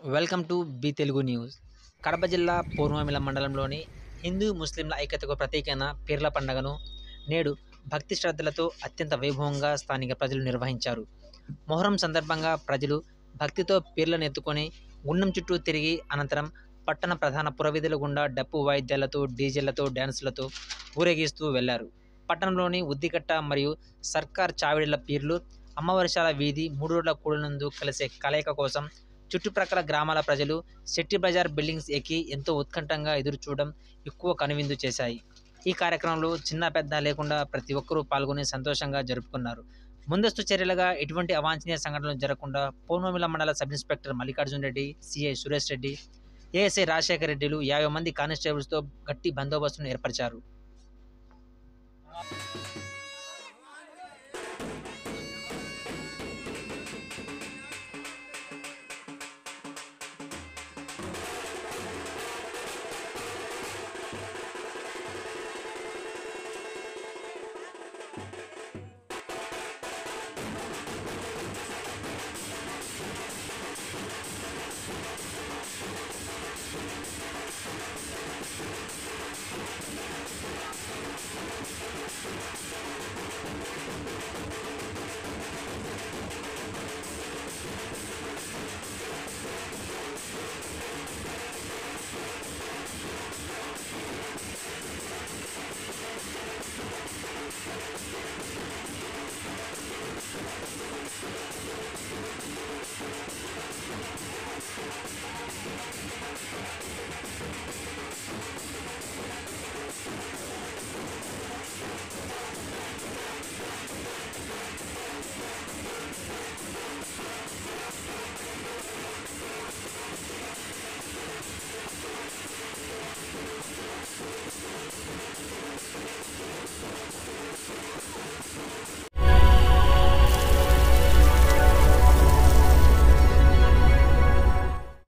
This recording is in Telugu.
welcome to B Telugu news Kadapa జిల్లా పూర్వమిల మండలంలోని హిందూ ముస్లింల ఐక్యతకు ప్రతీకైన పీర్ల పండుగను నేడు భక్తి శ్రద్ధలతో అత్యంత వైభవంగా స్థానిక ప్రజలు నిర్వహించారు మొహరం సందర్భంగా ప్రజలు భక్తితో పీర్లను ఎత్తుకొని గుండం చుట్టూ తిరిగి అనంతరం పట్టణ ప్రధాన పురవీధుల గుండా డప్పు వాయిద్యాలతో డీజేలతో డ్యాన్సులతో ఊరేగిస్తూ వెళ్లారు పట్టణంలోని ఉద్దికట్ట మరియు సర్కార్ చావిడిల పీర్లు అమ్మవర్షాల వీధి మూడు రోడ్ల కూడనందు కలిసే కలయిక కోసం చుట్టుప్రక్కల గ్రామాల ప్రజలు శెట్టి బజార్ బిల్డింగ్స్ ఎక్కి ఎంతో ఉత్కంఠంగా ఎదురు చూడడం ఎక్కువ కనువిందు చేశాయి ఈ కార్యక్రమంలో చిన్న పెద్ద లేకుండా ప్రతి ఒక్కరూ పాల్గొని సంతోషంగా జరుపుకున్నారు ముందస్తు చర్యలుగా ఎటువంటి అవాంఛనీయ సంఘటనలు జరగకుండా పూర్వమిల మండల sub inspector Mallikarjuna Reddy CI Suresh Reddy ASI Rajasekhara రెడ్డిలు యాభై మంది కానిస్టేబుల్స్తో గట్టి బందోబస్తును ఏర్పరిచారు